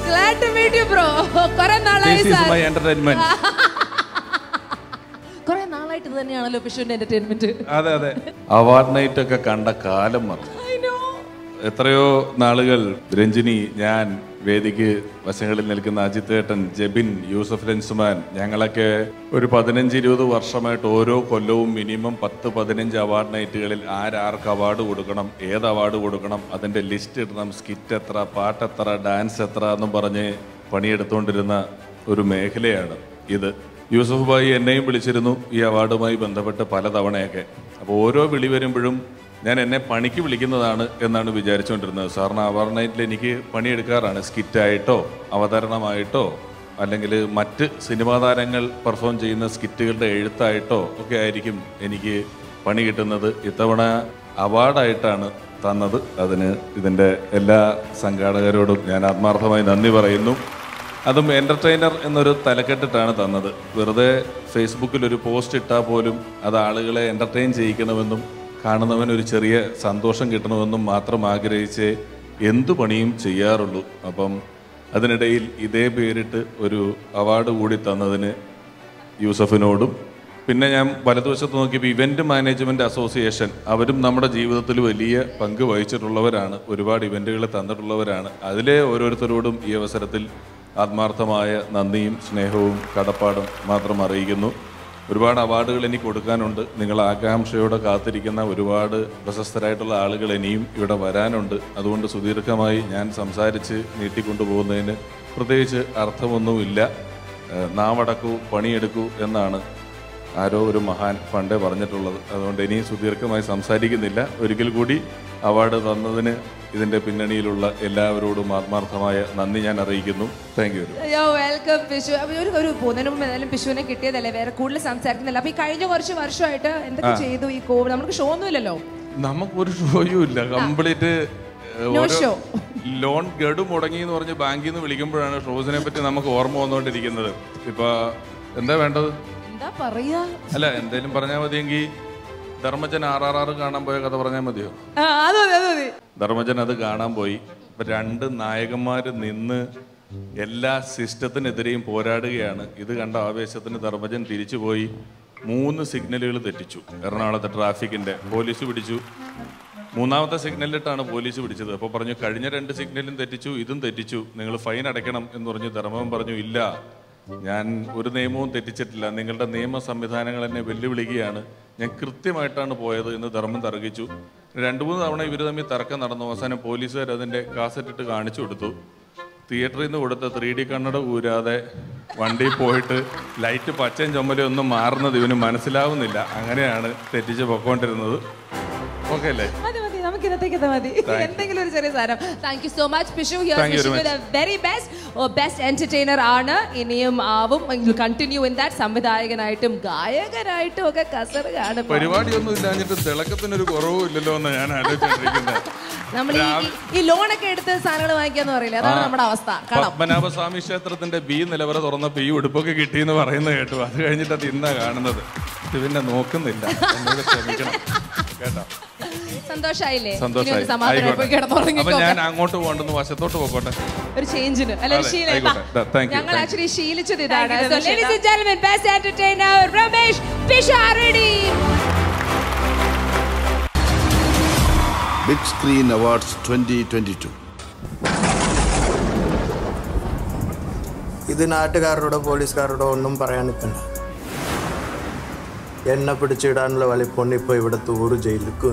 glad to meet you, bro. കുറെ നാളായി this is sir my entertainment കുറെ നാളായിട്ട് ഇത് തന്നെയാണല്ലോ പിഷുവിന്റെ എന്റർടൈൻമെന്റ് അതെ അതെ അവാർഡ് നൈറ്റ് ഒക്കെ കണ്ട കാലം മറന്നു എത്രയോ നാളുകൾ രഞ്ജിനി ഞാൻ വേദിക്ക് വശങ്ങളിൽ നിൽക്കുന്ന അജിത് ഏട്ടൻ ജെബിൻ യൂസഫ് രൻസുമാൻ ഞങ്ങളൊക്കെ ഒരു പതിനഞ്ച് ഇരുപത് വർഷമായിട്ട് ഓരോ കൊല്ലവും മിനിമം പത്ത് പതിനഞ്ച് അവാർഡ് നൈറ്റുകളിൽ ആരാർക്ക് അവാർഡ് കൊടുക്കണം ഏത് അവാർഡ് കൊടുക്കണം അതിൻ്റെ ലിസ്റ്റ് ഇടണം സ്കിറ്റ് എത്ര പാട്ട് എത്ര ഡാൻസ് എത്ര എന്നും പറഞ്ഞ് പണിയെടുത്തുകൊണ്ടിരുന്ന ഒരു മേഖലയാണ് ഇത് യൂസഫ് ഭായി എന്നെയും വിളിച്ചിരുന്നു ഈ അവാർഡുമായി ബന്ധപ്പെട്ട് പലതവണയൊക്കെ അപ്പോൾ ഓരോ വിളി വരുമ്പോഴും ഞാൻ എന്നെ പണിക്ക് വിളിക്കുന്നതാണ് എന്നാണ് വിചാരിച്ചുകൊണ്ടിരുന്നത് സാറിന് അവാർഡ് നൈറ്റിൽ എനിക്ക് പണിയെടുക്കാറാണ് സ്കിറ്റായിട്ടോ അവതരണമായിട്ടോ അല്ലെങ്കിൽ മറ്റ് സിനിമാ താരങ്ങൾ പെർഫോം ചെയ്യുന്ന സ്കിറ്റുകളുടെ എഴുത്തായിട്ടോ ഒക്കെ ആയിരിക്കും എനിക്ക് പണി കിട്ടുന്നത് ഇത്തവണ അവാർഡായിട്ടാണ് തന്നത് അതിന് ഇതിൻ്റെ എല്ലാ സംഘാടകരോടും ഞാൻ ആത്മാർത്ഥമായി നന്ദി പറയുന്നു അതും എൻ്റർടൈനർ എന്നൊരു തലക്കെട്ടിട്ടാണ് തന്നത് വെറുതെ ഫേസ്ബുക്കിൽ ഒരു പോസ്റ്റ് ഇട്ടാൽ പോലും അത് ആളുകളെ എൻ്റർടൈൻ ചെയ്യിക്കണമെന്നും കാണുന്നവന് ഒരു ചെറിയ സന്തോഷം കിട്ടണമെന്നും മാത്രം ആഗ്രഹിച്ച് എന്തു പണിയും ചെയ്യാറുള്ളൂ അപ്പം അതിനിടയിൽ ഇതേ പേരിട്ട് ഒരു അവാർഡ് കൂടി തന്നതിന് യൂസഫിനോടും പിന്നെ ഞാൻ വലതുവശത്ത് നോക്കിയപ്പോൾ ഇവന്റ് മാനേജ്മെന്റ് അസോസിയേഷൻ അവരും നമ്മുടെ ജീവിതത്തിൽ വലിയ പങ്ക് വഹിച്ചിട്ടുള്ളവരാണ് ഒരുപാട് ഇവന്റുകൾ തന്നിട്ടുള്ളവരാണ് അതിലെ ഓരോരുത്തരോടും ഈ അവസരത്തിൽ ആത്മാർത്ഥമായ നന്ദിയും സ്നേഹവും കടപ്പാടും മാത്രം അറിയിക്കുന്നു ഒരുപാട് അവാർഡുകൾ എനിക്ക് കൊടുക്കാനുണ്ട് നിങ്ങൾ ആകാംക്ഷയോടെ കാത്തിരിക്കുന്ന ഒരുപാട് പ്രശസ്തരായിട്ടുള്ള ആളുകൾ ഇനിയും ഇവിടെ വരാനുണ്ട് അതുകൊണ്ട് സുദീർഘമായി ഞാൻ സംസാരിച്ച് നീട്ടിക്കൊണ്ടുപോകുന്നതിന് പ്രത്യേകിച്ച് അർത്ഥമൊന്നുമില്ല ഏഹ് നാമടക്കൂ പണിയെടുക്കൂ എന്നാണ് ആരോ ഒരു മഹാൻ പണ്ടേ പറഞ്ഞിട്ടുള്ളത് അതുകൊണ്ട് ഇനി സുദീർഘമായി സംസാരിക്കുന്നില്ല ഒരിക്കൽ കൂടി അവാർഡ് തന്നതിന് ഇതിൻ്റെ പിന്നണിയിലുള്ള എല്ലാവരോടും ആത്മാർത്ഥമായ നന്ദി ഞാൻ അറിയിക്കുന്നു thank you you're welcome Pishu അപ്പൊ ഒരു ഒരു പോകുന്നതിന് മുമ്പ് എന്തായാലും പിഷുവിനെ കിട്ടിയതല്ലേ വേറെ കൂടുതൽ സംസാരിക്കുന്നില്ല അപ്പൊ ഈ കഴിഞ്ഞ കുറച്ച് വർഷമായിട്ട് എന്തൊക്കെ ചെയ്തു ഈ കോവിഡ് നമുക്ക് ഷോ ഒന്നുമില്ലല്ലോ നമുക്കൊരു ഷോയും ഇല്ല കംപ്ലീറ്റ് No show. ലോൺ ഗഡു മുടങ്ങി എന്ന് പറഞ്ഞ് ബാങ്കിൽ നിന്ന് വിളിക്കുമ്പോഴാണ് ഷോസിനെ പറ്റി നമുക്ക് ഓർമ്മ വന്നുകൊണ്ടിരിക്കുന്നത് ഇപ്പൊ എന്താ വേണ്ടത് എന്താ പറയാ അല്ല എന്തേലും പറഞ്ഞാൽ മതിയെങ്കിൽ ധർമ്മജൻ ആർ ആർ ആർ കാണാൻ പോയ കഥ പറഞ്ഞാൽ മതിയോ ആ, അത് മതി അത് മതി ധർമ്മജൻ അത് കാണാൻ പോയി ഇപ്പൊ രണ്ട് നായകന്മാര് നിന്ന് എല്ലാ സിസ്റ്റത്തിനെതിരെയും പോരാടുകയാണ് ഇത് കണ്ട ആവേശത്തിന് ധർമ്മജൻ തിരിച്ചുപോയി മൂന്ന് സിഗ്നലുകൾ തെറ്റിച്ചു എറണാകുളത്തെ ട്രാഫിക്കിന്റെ പോലീസ് പിടിച്ചു മൂന്നാമത്തെ സിഗ്നലിലിട്ടാണ് പോലീസ് പിടിച്ചത് അപ്പോൾ പറഞ്ഞു കഴിഞ്ഞ രണ്ട് സിഗ്നലും തെറ്റിച്ചു ഇതും തെറ്റിച്ചു നിങ്ങൾ ഫൈൻ അടയ്ക്കണം എന്ന് പറഞ്ഞു ധർമ്മം പറഞ്ഞു ഇല്ല ഞാൻ ഒരു നിയമവും തെറ്റിച്ചിട്ടില്ല നിങ്ങളുടെ നിയമ സംവിധാനങ്ങൾ എന്നെ വെല്ലുവിളിക്കുകയാണ് ഞാൻ കൃത്യമായിട്ടാണ് പോയത് എന്ന് ധർമ്മം തർക്കിച്ചു രണ്ടു മൂന്ന് തവണ ഇവർ തമ്മിൽ തർക്കം നടന്നു അവസാനം പോലീസുകാർ അതിൻ്റെ കാസറ്റ് ഇട്ട് കാണിച്ചു കൊടുത്തു തിയേറ്ററിൽ നിന്ന് കൊടുത്ത ത്രീ ഡി കണ്ണട ഊരാതെ വണ്ടിയിൽ പോയിട്ട് ലൈറ്റ് പച്ചയും ചുമലും ഒന്നും മാറുന്നത് ഇവന് മനസ്സിലാവുന്നില്ല അങ്ങനെയാണ് തെറ്റിച്ച് പൊക്കോണ്ടിരുന്നത് ഓക്കെ അല്ലേ മതി മതി നമുക്ക് ഇന്നത്തേക്ക് ഇത് മതി എന്തെങ്കിലും ഒരു ചെറിയ സാധനം thank you so much Pishu Thank you very very best best entertainer ആണ് ഇനിയും ആവും കണ്ടിന്യൂ ഇൻ ദാറ്റ് സംവിധായകനായിട്ടും ഗായകനായിട്ടും ഒക്കെ കസറ് കാണും പരിപാടിയൊന്നും ഇല്ലാഞ്ഞിട്ട് തിളക്കത്തിനൊരു കുറവും ഇല്ലല്ലോ എന്ന് ഞാൻ ആലോചിച്ചിരിക്കുന്നത് നമ്മൾ ഈ ഈ ലോണൊക്കെ എടുത്ത് സാധനങ്ങൾ വാങ്ങിക്കാന്ന് പറയില്ല അതാണ് നമ്മുടെ അവസ്ഥ കടം പത്മനാഭസ്വാമി ക്ഷേത്രത്തിന്റെ ബി നിലവറ തുറന്നപ്പോ ഈ ഉടുപ്പൊക്കെ കിട്ടിയെന്ന് പറയുന്നത് കേട്ടു അത് കഴിഞ്ഞിട്ട് അത് ഇന്നാ കാണുന്നത് ഇത് പിന്നെ നോക്കുന്നില്ല എന്നോട് ക്ഷമിക്കണം കേട്ടോ സന്തോഷായില്ലേ ഇനി സന്തോഷമായി ഒന്ന് സമാധാനമായി പോയി കിടന്നുറങ്ങിക്കോ അപ്പൊ ഞാൻ അങ്ങോട്ട് പോകണ്ടെന്ന് വശത്തോട്ട് പോക്കോട്ടെ ഒരു ചേഞ്ചിന് അല്ല ഒരു അതെ, ശീലം ആയിക്കോട്ടെ. ഇതാ. Thank you, ഞങ്ങൾ thank you. ആക്ച്വലി ശീലിച്ചത് ഇതാണ് So, ladies and gentlemen, best entertainer Ramesh Pisharody big screen awards twenty twenty two ഇത് നാട്ടുകാരോടോ പോലീസുകാരോടോ ഒന്നും പറയാൻ നിൽക്കണ്ട എന്നെ പിടിച്ചിടാനുള്ള വലിപ്പൊണ്ണി ഇപ്പോൾ ഇവിടെ തൂറ് ജയിലിക്കും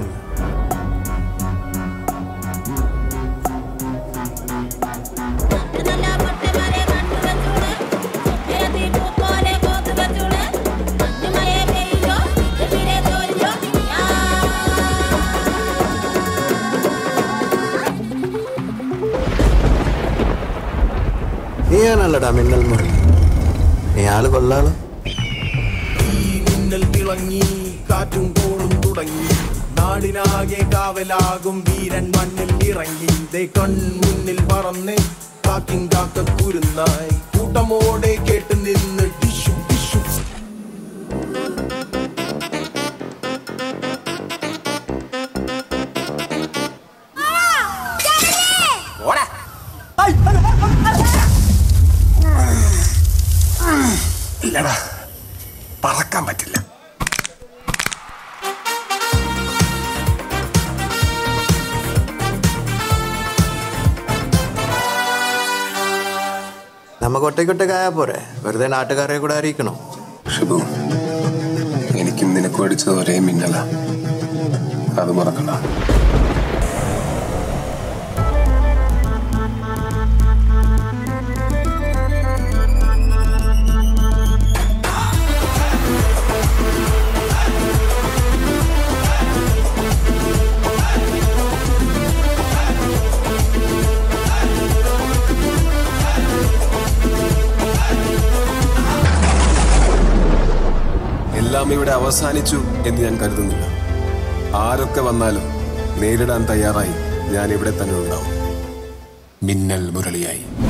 നീയാണല്ലടാ മിന്നൽ മുരളി നീ ആള് കൊള്ളാള് മിന്നൽ തിളങ്ങി കാറ്റും കോളും തുടങ്ങി നാടിനാകെ കാവലാകും വീരൻ മണ്ണിൽ ഇറങ്ങി ദേ കൺമുന്നിൽ പറന്ന് കാക്കിൻ കാക്ക കുരുന്നായി കൂട്ടമോടെ കേട്ട് നിന്ന് ടിഷു ടിഷു ഇല്ലടാ പറക്കാൻ പറ്റില്ല നമുക്ക് ഒറ്റയ്ക്കൊറ്റക്കായാ പോരെ വെറുതെ നാട്ടുകാരെ കൂടെ അറിയിക്കണോ ഷിബു എനിക്കും നിനക്കും അടിച്ചത് ഒരേ മിന്നല അത് മറക്കണ്ട എല്ലാം ഇവിടെ അവസാനിച്ചു എന്ന് ഞാൻ കരുതുന്നില്ല ആരൊക്കെ വന്നാലും നേരിടാൻ തയ്യാറായി ഞാൻ ഇവിടെ തന്നെ ഉണ്ടാവും മിന്നൽ മുരളിയായി